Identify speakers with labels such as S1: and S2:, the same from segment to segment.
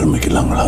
S1: ஆரம்பிக்கலாங்களா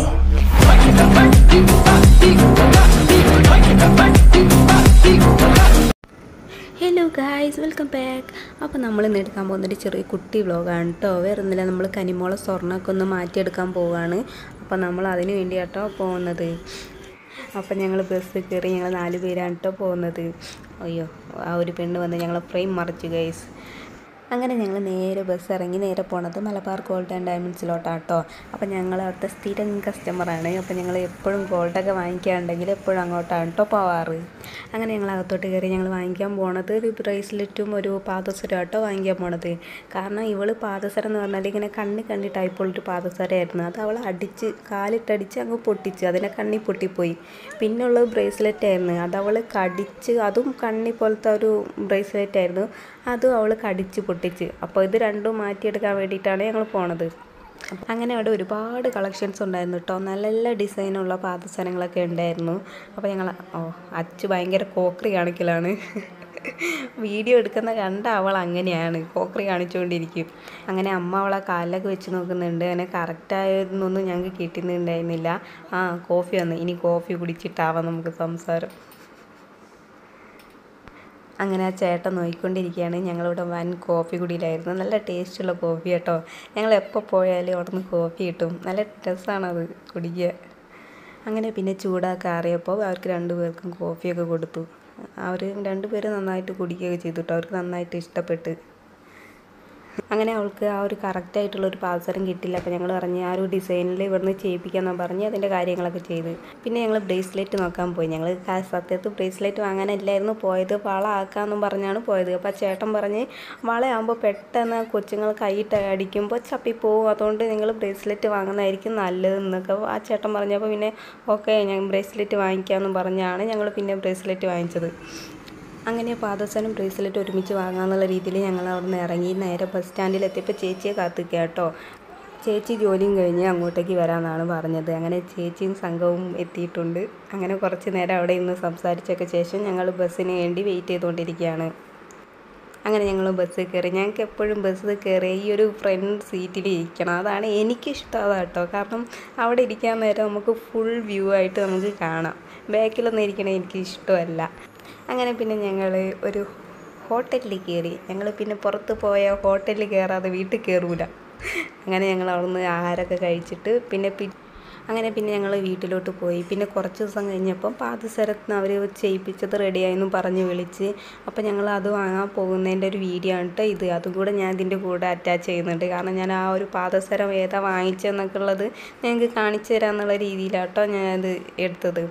S2: hello guys welcome back അപ്പോൾ നമ്മൾ ഇന്ന് എടുക്കാൻ പോകുന്നൊരു ചെറിയ കുട്ടി വ്ളോഗാണ് കേട്ടോ വേറെ ഒന്നുമില്ല നമ്മൾ കനിമോളെ സ്വർണ്ണമൊക്കെ ഒന്ന് മാറ്റിയെടുക്കാൻ പോവുകയാണ് അപ്പോൾ നമ്മൾ അതിന് വേണ്ടി കേട്ടോ പോകുന്നത് അപ്പോൾ ഞങ്ങൾ ബസ് കയറി ഞങ്ങൾ നാല് പേരാണ് കേട്ടോ പോകുന്നത് അയ്യോ ആ ഒരു പെണ്ണ് വന്ന് ഞങ്ങൾ ഫ്രെയിം മറിച്ചു ഗൈസ് അങ്ങനെ ഞങ്ങൾ നേരെ ബസ് ഇറങ്ങി നേരെ പോണത് മലബാർ ഗോൾഡ് ആൻഡ് ഡയമണ്ട്സിലോട്ടാണ് കേട്ടോ അപ്പോൾ ഞങ്ങൾ അവിടുത്തെ സ്ഥിരം കസ്റ്റമറാണ് അപ്പോൾ ഞങ്ങൾ എപ്പോഴും ഗോൾഡൊക്കെ വാങ്ങിക്കാറുണ്ടെങ്കിൽ എപ്പോഴും അങ്ങോട്ടാണ് കേട്ടോ പോവാറ് അങ്ങനെ ഞങ്ങൾ അകത്തോട്ട് കയറി ഞങ്ങൾ വാങ്ങിക്കാൻ പോണത് ഒരു ബ്രേസ്ലെറ്റും ഒരു പാദസരം കേട്ടോ വാങ്ങിക്കാൻ പോണത് കാരണം ഇവള് പാദസരം എന്ന് പറഞ്ഞാൽ ഇങ്ങനെ കണ്ണി കണ്ണി ടൈപ്പുള്ളൊരു പാദസരമായിരുന്നു അത് അവൾ അടിച്ച് കാലിട്ടടിച്ച് അങ്ങ് പൊട്ടിച്ച് അതിനെ കണ്ണി പൊട്ടിപ്പോയി പിന്നുള്ളത് ബ്രേസ്ലെറ്റ് ആയിരുന്നു അത് അവൾ കടിച്ച് അതും കണ്ണി പോലത്തെ ഒരു ബ്രേസ്ലെറ്റ് ആയിരുന്നു അതും അവൾ കടിച്ച് പൊട്ടിച്ച് അപ്പോൾ ഇത് രണ്ടും മാറ്റിയെടുക്കാൻ വേണ്ടിയിട്ടാണ് ഞങ്ങൾ പോണത് അങ്ങനെ അവിടെ ഒരുപാട് കളക്ഷൻസ് ഉണ്ടായിരുന്നു കേട്ടോ നല്ല നല്ല ഡിസൈനുള്ള പാദസരങ്ങളൊക്കെ ഉണ്ടായിരുന്നു അപ്പോൾ ഞങ്ങൾ ഓ അച്ചു ഭയങ്കര കോക്രി കാണിക്കലാണ് വീഡിയോ എടുക്കുന്ന കണ്ട അവൾ അങ്ങനെയാണ് കോക്രി കാണിച്ചുകൊണ്ടിരിക്കും അങ്ങനെ അമ്മ അവളെ കാലിലൊക്കെ വെച്ച് നോക്കുന്നുണ്ട് അങ്ങനെ കറക്റ്റായിരുന്നൊന്നും ഞങ്ങൾക്ക് കിട്ടുന്നുണ്ടായിരുന്നില്ല ആ കോഫി വന്നു ഇനി കോഫി കുടിച്ചിട്ടാവാം നമുക്ക് സംസാരം അങ്ങനെ ആ ചേട്ടൻ നോക്കിക്കൊണ്ടിരിക്കുകയാണ് ഞങ്ങളിവിടെ വൻ കോഫി കുടിയിലായിരുന്നു നല്ല ടേസ്റ്റുള്ള കോഫി കേട്ടോ ഞങ്ങൾ എപ്പോൾ പോയാലും അവിടെ നിന്ന് കോഫി കിട്ടും നല്ല രസമാണത് കുടിക്കുക അങ്ങനെ പിന്നെ ചൂടാക്കി അറിയപ്പോൾ അവർക്ക് രണ്ടുപേർക്കും കോഫിയൊക്കെ കൊടുത്തു അവർ രണ്ടുപേരും നന്നായിട്ട് കുടിക്കുകയൊക്കെ ചെയ്തു കേട്ടോ അവർക്ക് നന്നായിട്ട് ഇഷ്ടപ്പെട്ട് അങ്ങനെ അവൾക്ക് ആ ഒരു കറക്റ്റായിട്ടുള്ള ഒരു പാൽസരം കിട്ടില്ല അപ്പോൾ ഞങ്ങൾ പറഞ്ഞ് ആ ഒരു ഡിസൈനിൽ ഇവിടുന്ന് ചെയ്യിപ്പിക്കാമെന്ന് പറഞ്ഞ് അതിൻ്റെ കാര്യങ്ങളൊക്കെ ചെയ്ത് പിന്നെ ഞങ്ങൾ ബ്രേസ്ലെറ്റ് നോക്കാൻ പോയി ഞങ്ങൾ സത്യത്തിൽ ബ്രേസ്ലെറ്റ് വാങ്ങാനല്ലായിരുന്നു പോയത് വള ആക്കാമെന്നും പറഞ്ഞാണ് പോയത് അപ്പോൾ ആ ചേട്ടൻ പറഞ്ഞ് വളയാകുമ്പോൾ പെട്ടെന്ന് കൊച്ചുങ്ങൾ കൈയിട്ട് അടിക്കുമ്പോൾ ചപ്പിപ്പോവും അതുകൊണ്ട് നിങ്ങൾ ബ്രേസ്ലെറ്റ് വാങ്ങുന്നതായിരിക്കും നല്ലതെന്നൊക്കെ ആ ചേട്ടൻ പറഞ്ഞപ്പോൾ പിന്നെ ഓക്കെ ഞാൻ ബ്രേസ്ലെറ്റ് വാങ്ങിക്കാമെന്ന് പറഞ്ഞാണ് ഞങ്ങൾ പിന്നെ ബ്രേസ്ലെറ്റ് വാങ്ങിച്ചത് അങ്ങനെ പാദസരം ബ്രേസ്ലെറ്റ് ഒരുമിച്ച് വാങ്ങാമെന്നുള്ള രീതിയിൽ ഞങ്ങൾ അവിടെ നിന്ന് ഇറങ്ങി നേരെ ബസ് സ്റ്റാൻഡിൽ എത്തിയപ്പോൾ ചേച്ചിയെ കാത്തിക്കുക കേട്ടോ ചേച്ചി ജോലിയും കഴിഞ്ഞ് അങ്ങോട്ടേക്ക് വരാമെന്നാണ് പറഞ്ഞത് അങ്ങനെ ചേച്ചിയും സംഘവും എത്തിയിട്ടുണ്ട് അങ്ങനെ കുറച്ച് നേരം അവിടെ ഇന്ന് സംസാരിച്ചൊക്കെ ശേഷം ഞങ്ങൾ ബസ്സിന് വേണ്ടി വെയിറ്റ് ചെയ്തുകൊണ്ടിരിക്കുകയാണ് അങ്ങനെ ഞങ്ങൾ ബസ്സിൽ കയറി ഞങ്ങൾക്ക് എപ്പോഴും ബസ്സിൽ കയറി ഈ ഒരു ഫ്രണ്ട് സീറ്റിൽ ഇരിക്കണം അതാണ് എനിക്കിഷ്ടം കേട്ടോ കാരണം അവിടെ ഇരിക്കാൻ നേരം നമുക്ക് ഫുൾ വ്യൂ ആയിട്ട് നമുക്ക് കാണാം ബാക്കിലൊന്നും ഇരിക്കണേ എനിക്ക് ഇഷ്ടമല്ല അങ്ങനെ പിന്നെ ഞങ്ങൾ ഒരു ഹോട്ടലിൽ കയറി ഞങ്ങൾ പിന്നെ പുറത്ത് പോയ ഹോട്ടലിൽ കയറാതെ വീട്ടിൽ കയറൂല അങ്ങനെ ഞങ്ങൾ അവിടുന്ന് ആഹാരമൊക്കെ കഴിച്ചിട്ട് പിന്നെ പി അങ്ങനെ പിന്നെ ഞങ്ങൾ വീട്ടിലോട്ട് പോയി പിന്നെ കുറച്ച് ദിവസം കഴിഞ്ഞപ്പം പാദസരത്തിന് അവർ ചെയ്യിപ്പിച്ചത് റെഡിയായെന്നും പറഞ്ഞ് വിളിച്ച് അപ്പോൾ ഞങ്ങൾ അത് വാങ്ങാൻ പോകുന്നതിൻ്റെ ഒരു വീഡിയോ ആണ് കേട്ടോ ഇത് അതും കൂടെ ഞാൻ ഇതിൻ്റെ കൂടെ അറ്റാച്ച് ചെയ്യുന്നുണ്ട് കാരണം ഞാൻ ആ ഒരു പാദസരം ഏതാ വാങ്ങിച്ചതെന്നൊക്കെ ഉള്ളത് ഞങ്ങൾക്ക് കാണിച്ചു തരാമെന്നുള്ള രീതിയിലാട്ടോ ഞാനത് എടുത്തത്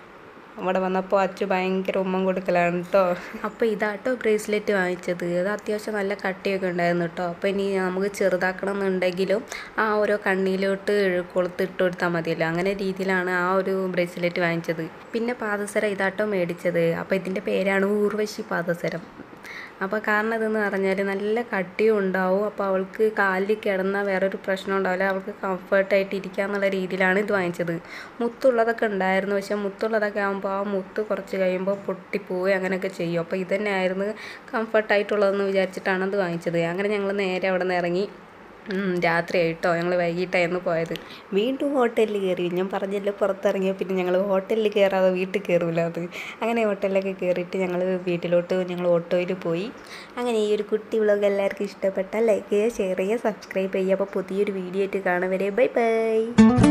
S2: അവിടെ വന്നപ്പോൾ അച്ചു ഭയങ്കര ഉമ്മം കൊടുക്കലാണ് കേട്ടോ അപ്പോൾ ഇതാട്ടോ ബ്രേസ്ലെറ്റ് വാങ്ങിച്ചത് അത് അത്യാവശ്യം നല്ല കട്ടിയൊക്കെ ഉണ്ടായിരുന്നു കേട്ടോ അപ്പോൾ ഇനി നമുക്ക് ചെറുതാക്കണം എന്നുണ്ടെങ്കിലും ആ ഓരോ കണ്ണിയിലോട്ട് കൊളുത്തിട്ട് കൊടുത്താൽ മതിയല്ലോ അങ്ങനെ രീതിയിലാണ് ആ ഒരു ബ്രേസ്ലെറ്റ് വാങ്ങിച്ചത് പിന്നെ പാദസരം ഇതാട്ടോ മേടിച്ചത് അപ്പോൾ ഇതിൻ്റെ പേരാണ് ഊർവശി പാദസരം അപ്പോൾ കാരണം ഇതെന്ന് പറഞ്ഞാൽ നല്ല കട്ടിയും ഉണ്ടാവും അപ്പോൾ അവൾക്ക് കാലിൽ കിടന്നാൽ വേറൊരു പ്രശ്നം ഉണ്ടാവില്ല അവൾക്ക് കംഫർട്ടായിട്ട് ഇരിക്കുക എന്നുള്ള രീതിയിലാണ് ഇത് വാങ്ങിച്ചത് മുത്തുള്ളതൊക്കെ ഉണ്ടായിരുന്നു പക്ഷേ മുത്തുള്ളതൊക്കെ ആകുമ്പോൾ ആ മുത്ത് കുറച്ച് കഴിയുമ്പോൾ പൊട്ടിപ്പോവുകയും അങ്ങനെയൊക്കെ ചെയ്യും അപ്പോൾ ഇതന്നെ ആയിരുന്നു കംഫർട്ടായിട്ടുള്ളതെന്ന് വിചാരിച്ചിട്ടാണ് അത് വാങ്ങിച്ചത് അങ്ങനെ ഞങ്ങൾ നേരെ അവിടെ നിന്ന് ഇറങ്ങി രാത്രിയായിട്ടോ ഞങ്ങൾ വൈകിട്ടായിരുന്നു പോയത് വീണ്ടും ഹോട്ടലിൽ കയറി ഞാൻ പറഞ്ഞല്ലോ പുറത്തിറങ്ങിയ പിന്നെ ഞങ്ങൾ ഹോട്ടലിൽ കയറാതെ വീട്ടിൽ കയറൂല അത് അങ്ങനെ ഹോട്ടലിലൊക്കെ കയറിയിട്ട് ഞങ്ങൾ വീട്ടിലോട്ട് ഞങ്ങൾ ഓട്ടോയിൽ പോയി അങ്ങനെ ഈ ഒരു കുട്ടി വ്ളോഗ് എല്ലാവർക്കും ഇഷ്ടപ്പെട്ടാൽ ലൈക്ക് ചെയ്യുക ഷെയർ ചെയ്യുക സബ്സ്ക്രൈബ് ചെയ്യുക അപ്പോൾ പുതിയൊരു വീഡിയോ ആയിട്ട് കാണുവരെ ബൈ ബൈ